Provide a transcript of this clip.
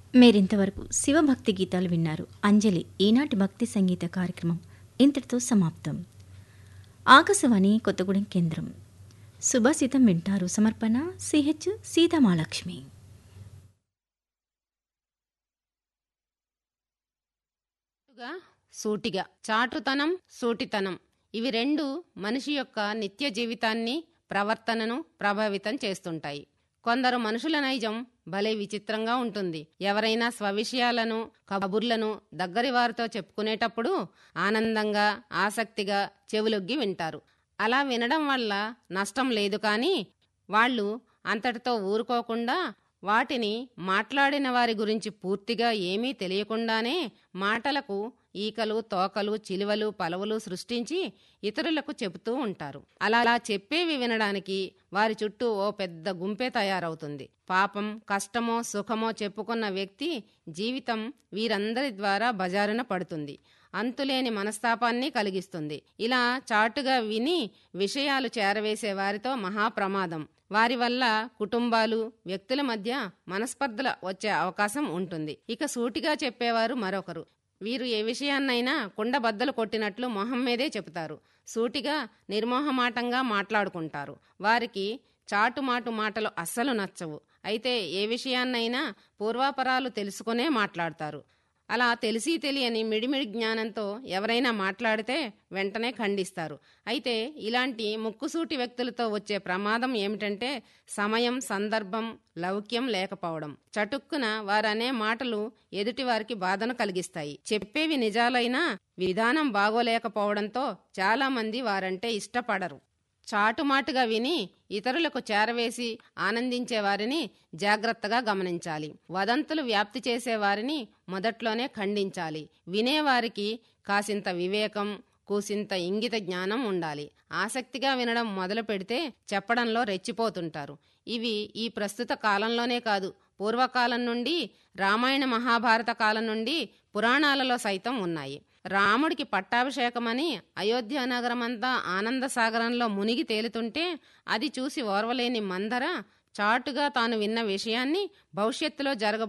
మీరింతవరకు శివభక్తి గీతాలు విన్నారు అంజలి ఈనాటి భక్తి సంగీత కార్యక్రమం ఇంతటితో సమాప్తం ఆకాశవాణి కొత్తగూడెం కేంద్రం సుభాషితం వింటారు సమర్పణ సిహెచ్ సీతామాలక్ష్మి గా సూటిగా చాటుతనం సూటితనం ఇవి రెండు మనిషి యొక్క నిత్య జీవితాన్ని ప్రవర్తనను ప్రభావితం చేస్తుంటాయి కొందరు మనుషుల నైజం భలే విచిత్రంగా ఉంటుంది ఎవరైనా స్వవిషయాలను కబుర్లను దగ్గరి వారితో చెప్పుకునేటప్పుడు ఆనందంగా ఆసక్తిగా చెవులొగ్గి వింటారు అలా వినడం వల్ల నష్టం లేదు కానీ వాళ్ళు అంతటితో ఊరుకోకుండా వాటిని మాట్లాడిన వారి గురించి పూర్తిగా ఏమీ తెలియకుండానే మాటలకు ఈకలు తోకలు చిలువలు పలవలు సృష్టించి ఇతరులకు చెబుతూ ఉంటారు అలా అలా చెప్పేవి వినడానికి వారి చుట్టూ ఓ పెద్ద గుంపే తయారవుతుంది పాపం కష్టమో సుఖమో చెప్పుకున్న వ్యక్తి జీవితం వీరందరి ద్వారా బజారున పడుతుంది అంతులేని మనస్తాపాన్ని కలిగిస్తుంది ఇలా చాటుగా విని విషయాలు చేరవేసే వారితో మహాప్రమాదం వారి వల్ల కుటుంబాలు వ్యక్తుల మధ్య మనస్పర్ధల వచ్చే అవకాశం ఉంటుంది ఇక సూటిగా చెప్పేవారు మరొకరు వీరు ఏ విషయాన్నైనా కుండబద్దలు కొట్టినట్లు మొహం మీదే చెబుతారు సూటిగా నిర్మోహమాటంగా మాట్లాడుకుంటారు వారికి చాటుమాటు మాటలు అస్సలు నచ్చవు అయితే ఏ విషయాన్నైనా పూర్వాపరాలు తెలుసుకునే మాట్లాడతారు అలా తెలిసి తెలియని మిడిమిడి జ్ఞానంతో ఎవరైనా మాట్లాడితే వెంటనే ఖండిస్తారు అయితే ఇలాంటి ముక్కుసూటి వ్యక్తులతో వచ్చే ప్రమాదం ఏమిటంటే సమయం సందర్భం లౌక్యం లేకపోవడం చటుక్కున వారనే మాటలు ఎదుటివారికి బాధను కలిగిస్తాయి చెప్పేవి నిజాలైనా విధానం బాగోలేకపోవడంతో చాలామంది వారంటే ఇష్టపడరు చాటుమాటుగా విని ఇతరులకు చేరవేసి ఆనందించే వారిని జాగ్రత్తగా గమనించాలి వదంతులు వ్యాప్తి చేసే వారిని మొదట్లోనే ఖండించాలి వినేవారికి కాసింత వివేకం కూసింత ఇంగిత జ్ఞానం ఉండాలి ఆసక్తిగా వినడం మొదలు పెడితే చెప్పడంలో రెచ్చిపోతుంటారు ఇవి ఈ ప్రస్తుత కాలంలోనే కాదు పూర్వకాలం నుండి రామాయణ మహాభారత కాలం నుండి పురాణాలలో సైతం ఉన్నాయి రాముడికి పట్టాభిషేకమని అయోధ్య నగరమంతా ఆనంద సాగరంలో మునిగి తేలుతుంటే అది చూసి ఓర్వలేని మందర చాటుగా తాను విన్న విషయాన్ని భవిష్యత్తులో జరగ